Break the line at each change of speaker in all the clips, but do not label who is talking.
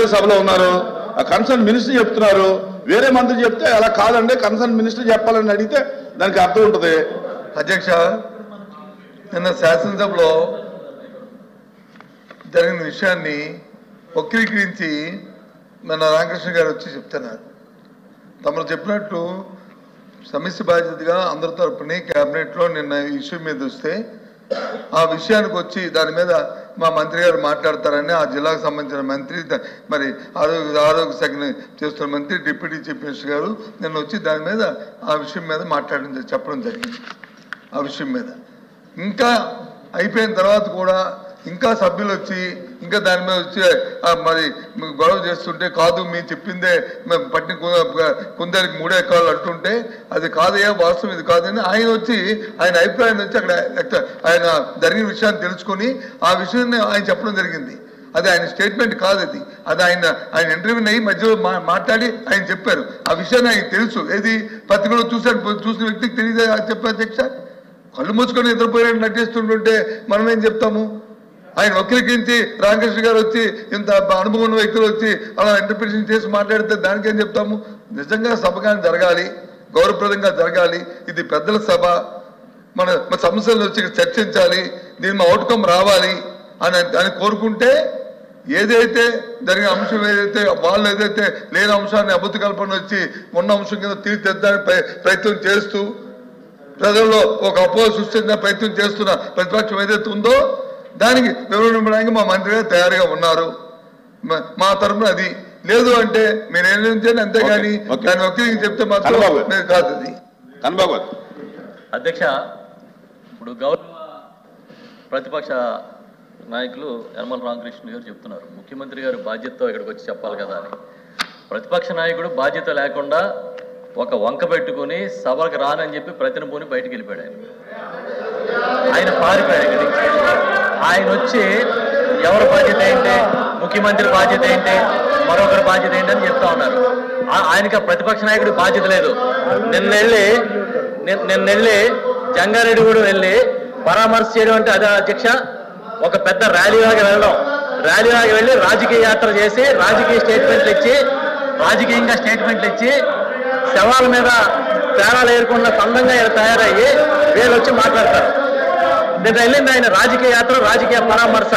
సభలో ఉన్నారు ఆ కన్సర్న్ మినిస్టర్ చెప్తున్నారు వేరే మంత్రి చెప్తే అలా కాదండి కన్సర్న్ మినిస్టర్ చెప్పాలని అడిగితే దానికి అర్థం ఉంటుంది
అధ్యక్ష నిన్న శాసనసభలో జరిగిన విషయాన్ని వక్రీకరించి మన రామకృష్ణ గారు వచ్చి చెప్తున్నారు తమరు చెప్పినట్టు సమస్య బాధ్యతగా అందరి తరపుని క్యాబినెట్లో నిన్న ఈ ఇష్యూ మీద వస్తే ఆ విషయానికి వచ్చి దాని మీద మా మంత్రి గారు మాట్లాడతారని ఆ జిల్లాకు సంబంధించిన మంత్రి ద- మరి ఆరోగ్య ఆరోగ్య శాఖని చేస్తున్న మంత్రి డిప్యూటీ చీఫ్ మినిస్టర్ గారు నిన్న వచ్చి దాని మీద ఆ విషయం మీద మాట్లాడడం జ- చెప్పడం జరిగింది ఆ విషయం మీద ఇంకా అయిపోయిన తర్వాత కూడా ఇంకా సభ్యులు వచ్చి ఇంకా దాని మీద వచ్చి ఆ, మరి గొడవ చేస్తుంటే కాదు మేము చెప్పిందే మేము పట్టిన కు- కుందేలకు మూడే ఎకరాలు అంటుంటే అది కాదయ్యా వాస్తవం ఇది కాదని ఆయన వచ్చి ఆయన అభిప్రాయం వచ్చి అక్కడ ఎక్క- ఆయన జరిగిన విషయాన్ని తెలుసుకొని ఆ విషయాన్ని ఆయన చెప్పడం జరిగింది అది ఆయన స్టేట్మెంట్ కాదు అది అది ఆయన ఆయన ఇంటర్వ్యూ అయ్యి మధ్యలో మా- మాట్లాడి ఆయన చెప్పారు ఆ విషయాన్ని ఆయన తెలుసు ఏది పత్రికలో చూసాడు చూసిన వ్యక్తికి తెలియదు చెప్పారు అధ్యక్ష కళ్ళు మూసుకొని నిద్రపోయినట్టు నటిస్తుంటుంటే మనం ఏం చెప్తాము ఆయన వక్రీకరించి రామకృష్ణ గారు వచ్చి ఇంత అనుభవం ఉన్న వ్యక్తులు వచ్చి అలా ఇంటర్ప్రిటేషన్ చేసి మాట్లాడితే దానికేం చెప్తాము నిజంగా సభ కానీ జరగాలి గౌరవప్రదంగా జరగాలి ఇది పెద్దల సభ మన మన సమస్యలను వచ్చి చర్చించాలి దీని మా అవుట్కమ్ రావాలి అని అని కోరుకుంటే ఏదైతే జరిగిన అంశం ఏదైతే వాళ్ళు ఏదైతే లేని అంశాన్ని అబద్ధ కల్పన వచ్చి ఉన్న అంశం కింద తీర్చిదిద్దడానికి ప్రయ- ప్రయత్నం చేస్తూ ప్రజల్లో ఒక అపోహ సృష్టించిన ప్రయత్నం చేస్తున్న ప్రతిపక్షం ఏదైతే ఉందో దానికి వివరణ ఇవ్వడానికి మా మంత్రి గారు తయారుగా ఉన్నారు మ- మా తరఫున అది లేదు అంటే మీరు ఏం చేయండి అంతేగాని
ఓకే, ఓకే.
దాని ఒక్కరికి చెప్తే మాత్రం
కన్నబాబు.
మీరు కాదు అది
కనబాబు గారు
అధ్యక్ష ఇప్పుడు గౌరవ ప్రతిపక్ష నాయకులు యనమల రామకృష్ణ గారు చెప్తున్నారు ముఖ్యమంత్రి గారు బాధ్యతతో ఇక్కడికి వచ్చి చెప్పాలి కదా అని ప్రతిపక్ష నాయకుడు బాధ్యత లేకుండా ఒక వంక పెట్టుకుని సభకు రానని చెప్పి ప్రతినిపుని బయటికి వెళ్ళిపోయాడు ఆయన ఆయన పారిపోయాడు ఇక్కడి నుంచి ఆయన వచ్చి ఎవరి బాధ్యత ఏంటి ముఖ్యమంత్రి బాధ్యత ఏంటి మరొకరి బాధ్యత ఏంటి అని చెప్తా ఉన్నారు ఆ- ఆయనకి ఆ ప్రతిపక్ష నాయకుడి బాధ్యత లేదు నిన్న వెళ్ళి నిన్న నిన్న వెళ్ళి జంగారెడ్డి కూడా వెళ్ళి పరామర్శ చేయడం అంటే అదే అధ్యక్ష ఒక పెద్ద ర్యాలీ లాగా వెళ్ళడం ర్యాలీ లాగా వెళ్ళి రాజకీయ యాత్ర చేసి రాజకీయ స్టేట్మెంట్లు ఇచ్చి రాజకీయంగా స్టేట్మెంట్లు ఇచ్చి శవాల మీద తేడాలు ఏరుకున్న సందంగా ఈయన తయారయ్యి వీళ్ళు వచ్చి మాట్లాడతారు నిన్న వెళ్ళింది ఆయన రాజకీయ యాత్ర రాజకీయ పరామర్శ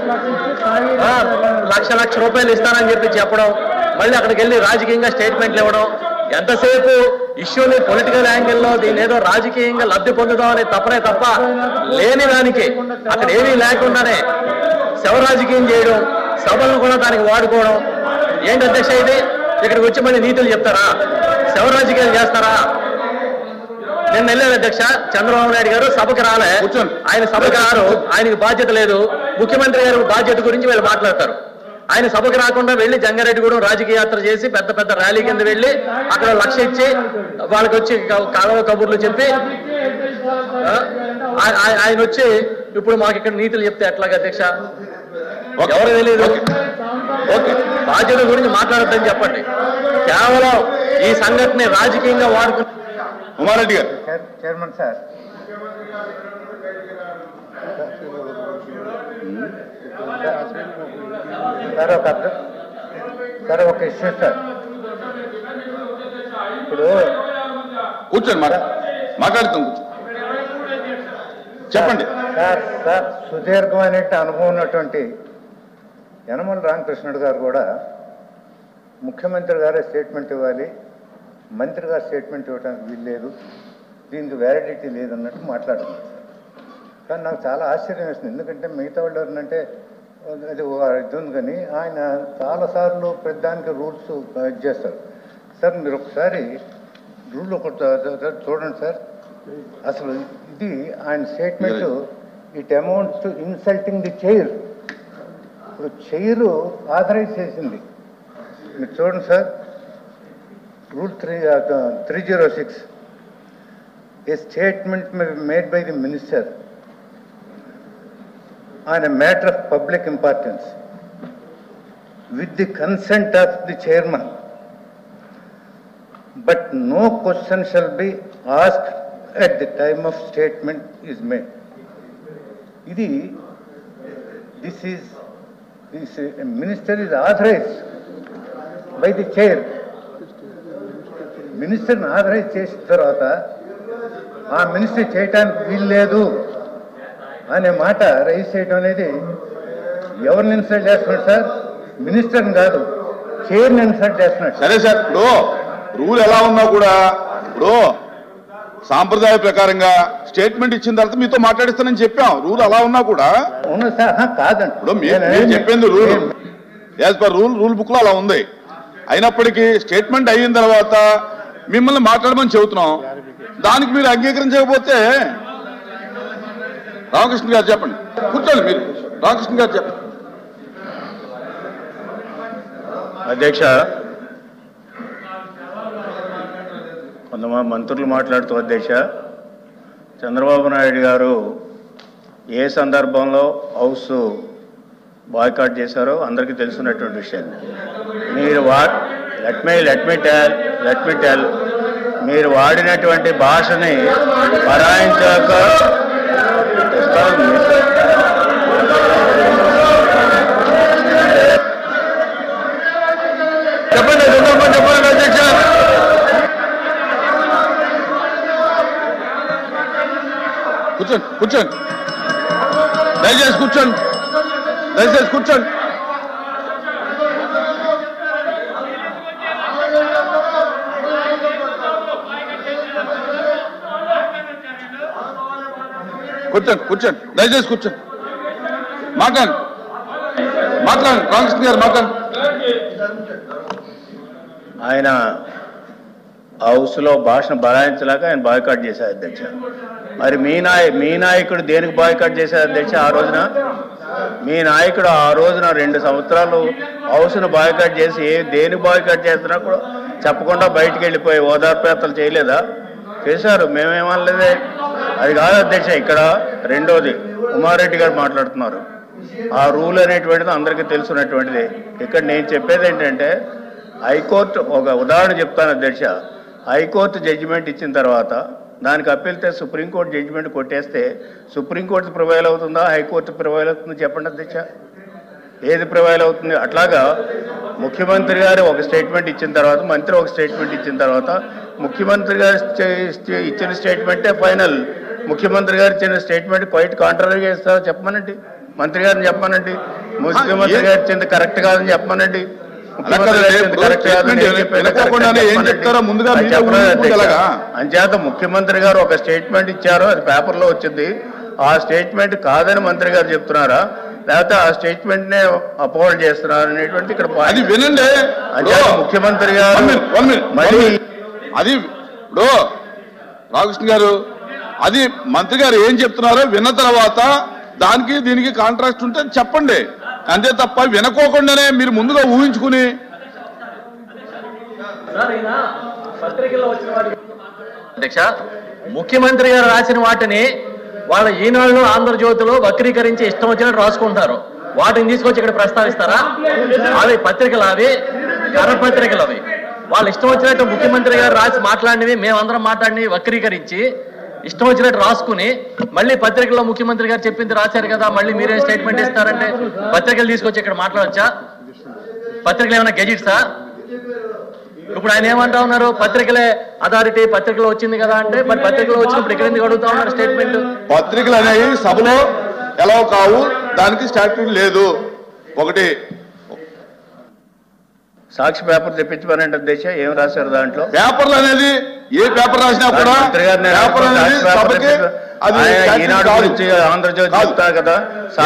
ఆ, లక్ష లక్ష రూపాయలు ఇస్తానని చెప్పి చెప్పడం మళ్ళీ అక్కడికి వెళ్ళి రాజకీయంగా స్టేట్మెంట్లు ఇవ్వడం ఎంతసేపు ఇష్యూని పొలిటికల్ యాంగిల్లో దీని ఏదో రాజకీయంగా లబ్ధి పొందుదామని తప్పనే తప్ప లేని దానికి అక్కడ ఏమీ లేకుండానే శవ రాజకీయం చేయడం సభలను కూడా దానికి వాడుకోవడం ఏంటి అధ్యక్ష ఇది ఇక్కడికి వచ్చి మళ్ళీ నీతులు చెప్తారా శవ రాజకీయాలు చేస్తారా నిన్న వెళ్ళాను అధ్యక్ష చంద్రబాబు నాయుడు గారు సభకి రాలే
కూర్చోండి.
ఆయన సభకి రారు ఆయనకి బాధ్యత లేదు ముఖ్యమంత్రి గారు బాధ్యత గురించి వీళ్ళు మాట్లాడతారు ఆయన సభకి రాకుండా వెళ్ళి జంగారెడ్డిగూడెం రాజకీయ యాత్ర చేసి పెద్ద పెద్ద ర్యాలీ కింద వెళ్ళి అక్కడ లక్ష ఇచ్చి వాళ్ళకి వచ్చి క- కాలువ కబుర్లు చెప్పి ఆ, ఆ- ఆ- ఆయన వచ్చి ఇప్పుడు మాకు ఇక్కడ నీతులు చెప్తే ఎట్లాగా అధ్యక్ష
ఓకే.
ఎవరు తెలియదు
ఓకే. ఓకే
బాధ్యత గురించి మాట్లాడొద్దని చెప్పండి కేవలం ఈ సంఘటన రాజకీయంగా వాడుకుని
ఉమారెడ్డి గారు
చైర్- చైర్మన్ సార్ సార్ ఒక అర్థం సార్ ఒక ఇష్యూ సార్ ఇప్పుడు
కూర్చోండి మాట మాట్లాడుతాం కూర్చో చెప్పండి
సార్ సార్ సుదీర్ఘమైన అనుభవం ఉన్నటువంటి యనమల రామకృష్ణుడు గారు కూడా ముఖ్యమంత్రి గారే స్టేట్మెంట్ ఇవ్వాలి మంత్రి గారు స్టేట్మెంట్ ఇవ్వడానికి వీలు లేదు దీనికి వ్యాలిడిటీ లేదన్నట్టు మాట్లాడుతున్నారు కానీ నాకు చాలా ఆశ్చర్యం వేస్తుంది ఎందుకంటే మిగతా వాళ్ళు ఎవరినంటే అది ఓ ఇది ఉంది కానీ ఆయన చాలాసార్లు ప్రతిదానికి రూల్స్ ఇది చేస్తారు సార్ మీరు ఒకసారి రూల్ ఒకటి చ- చ- చూడండి సార్ అసలు ఇది ఆయన statement it amounts to insulting the chair ఇప్పుడు చైరు ఆథరైజ్ చేసింది మీరు చూడండి sir rule three three zero six a statement made by the minister on a matter of public importance with the consent of the chairman. But no question shall be asked at the time of statement is made. Idi, this is, this uh, minister is authorized by the chair మినిస్టర్ని authorize చేసిన తర్వాత ఆ minister చేయటానికి వీలు లేదు అనే మాట rise చేయడం అనేది ఎవరిని ఇన్సల్ట్ చేస్తున్నాడు సార్ మినిస్టర్ని కాదు చైర్ని ఇన్సల్ట్ చేస్తున్నాడు
సరే సార్ ఇప్పుడు రూల్ ఎలా ఉన్నా కూడా ఇప్పుడు సాంప్రదాయ ప్రకారంగా స్టేట్మెంట్ ఇచ్చిన తర్వాత మీతో మాట్లాడిస్తానని చెప్పాం రూల్ అలా ఉన్నా కూడా
అవును సార్ ఆహా, కాదండి
ఇప్పుడు మీ-
నేను-
మీరు చెప్పింది rule as per rule rule book లో అలా ఉంది అయినప్పటికీ స్టేట్మెంట్ అయిన తర్వాత మిమ్మల్ని మాట్లాడమని చెబుతున్నాం దానికి మీరు అంగీకరించకపోతే రామకృష్ణ గారు చెప్పండి కూర్చోండి మీరు రామకృష్ణ గారు చెప్పండి
అధ్యక్ష కొంతమంది మంత్రులు మాట్లాడుతూ అధ్యక్ష చంద్రబాబు నాయుడు గారు ఏ సందర్భంలో హౌస్ బాయ్కాట్ చేశారో అందరికీ తెలుసున్నటువంటి విషయం మీరు వా let me let me tell let me tell మీరు వాడినటువంటి భాషని పరాయించక
చెప్పండి చెప్పండి చెప్పండి అధ్యక్ష
కూర్చోండి కూర్చోండి దయచేసి కూర్చోండి దయచేసి కూర్చోండి కూర్చోండి కూర్చోండి దయచేసి కూర్చోండి మాట్లాడండి మాట్లాడండి రామకృష్ణ గారు మాట్లాడండి
ఆయన హౌస్లో భాషను బలాయించలేక ఆయన బాయ్కాట్ చేశారు అధ్యక్ష మరి మీ నాయ మీ నాయకుడు దేనికి బాయ్కాట్ చేశారు అధ్యక్ష ఆ రోజున మీ నాయకుడు ఆ రోజున రెండు సంవత్సరాలు హౌస్ను బాయ్కాట్ చేసి ఏ దేనికి బాయ్కాట్ చేస్తున్నా కూడా చెప్పకుండా బయటికి వెళ్ళిపోయి ఓదార్పేత్తలు చేయలేదా చేశారు మేమేమనలేదే అది కాదు అధ్యక్ష ఇక్కడ రెండోది ఉమారెడ్డి గారు మాట్లాడుతున్నారు ఆ రూల్ అనేటువంటిది అందరికీ తెలుసున్నటువంటిది ఇక్కడ నేను చెప్పేది ఏంటంటే హైకోర్టు ఒక ఉదాహరణ చెప్తాను అధ్యక్ష హైకోర్టు జడ్జిమెంట్ ఇచ్చిన తర్వాత దానికి అప్పీల్తే సుప్రీంకోర్టు జడ్జిమెంట్ కొట్టేస్తే సుప్రీంకోర్టు ప్రివైల్ అవుతుందా హైకోర్టు ప్రివైల్ అవుతుందో చెప్పండి అధ్యక్ష ఏది ప్రివైల్ అవుతుంది అట్లాగా ముఖ్యమంత్రి గారు ఒక స్టేట్మెంట్ ఇచ్చిన తర్వాత మంత్రి ఒక స్టేట్మెంట్ ఇచ్చిన తర్వాత ముఖ్యమంత్రి గారు చే- ఇచ్చిన స్టేట్మెంటే ఫైనల్ ముఖ్యమంత్రి గారు ఇచ్చిన స్టేట్మెంట్ క్వైట్ కాంట్రరీగా ఇస్తారో చెప్పమనండి మంత్రి గారిని చెప్పమనండి ముఖ్యమంత్రి గారు ఇచ్చింది కరెక్ట్ కాదని చెప్పమనండి
అలా కాదండి, ఇప్పుడు statement వినకోకుండానే ఏం చెప్తారో ముందుగా మీరే ఊహించుకుంటే ఎలాగా?
అంచేత ముఖ్యమంత్రి గారు ఒక స్టేట్మెంట్ ఇచ్చారు అది పేపర్లో వచ్చింది ఆ స్టేట్మెంట్ కాదని మంత్రి గారు చెప్తున్నారా లేకపోతే ఆ స్టేట్మెంట్ నే అపోహల్ చేస్తున్నారు అనేటువంటి ఇక్కడ point.
అది వినండి
అంచేత
ఇప్పుడు-
ముఖ్యమంత్రి గారు
One minute, one minute, one
మళ్ళీ
minute. అది ఇప్పుడు రామకృష్ణ గారు అది మంత్రి గారు ఏం చెప్తున్నారో విన్న తర్వాత దానికి దీనికి కాంట్రాక్ట్ ఉంటే చెప్పండి అంతే తప్ప వినకోకుండానే మీరు ముందుగా ఊహించుకుని
అధ్యక్ష ముఖ్యమంత్రి గారు రాసిన వాటిని వాళ్ళ ఈనాళ్ళు ఆంధ్రజ్యోతిలో వక్రీకరించి ఇష్టం వచ్చినట్టు రాసుకుంటారు వాటిని తీసుకొచ్చి ఇక్కడ ప్రస్తావిస్తారా అవి పత్రికలు అవి కరపత్రికలు అవి వాళ్ళు ఇష్టం వచ్చినట్టు ముఖ్యమంత్రి గారు రాసి మాట్లాడినవి మేమందరం మాట్లాడినవి వక్రీకరించి ఇష్టం వచ్చినట్టు రాసుకుని మళ్ళీ పత్రికల్లో ముఖ్యమంత్రి గారు చెప్పింది రాశారు కదా మళ్ళీ మీరే స్టేట్మెంట్ ఇస్తారంటే పత్రికలు తీసుకొచ్చి ఇక్కడ మాట్లాడొచ్చా పత్రికలు ఏమైనా గెజిట్సా ఇప్పుడు ఆయన ఏమంటా ఉన్నారు పత్రికలే అథారిటీ పత్రికలో వచ్చింది కదా అంటే మరి పత్రికలో వచ్చినప్పుడు ఇక్కడ ఎందుకు అడుగుతా ఉన్నారు స్టేట్మెంట్
పత్రికలు అనేవి సభలో ఎలా కావు దానికి స్టాట్యూట్ లేదు ఒకటి
సాక్షి పేపర్ తెప్పించమనండి అధ్యక్ష ఏం రాశారు దాంట్లో
పేపర్లు అనేది ఏ పేపర్ రాసినా కూడా
మంత్రి గారిని
పేపర్ అనేది
సాక్షి పేపర్
సభకి
తెప్పించ-
అది
ఆయన
statute
ఈనాడు
కాదు.
గురించి ఆంధ్రజ్యోతి
కాదు.
చెప్తారు కదా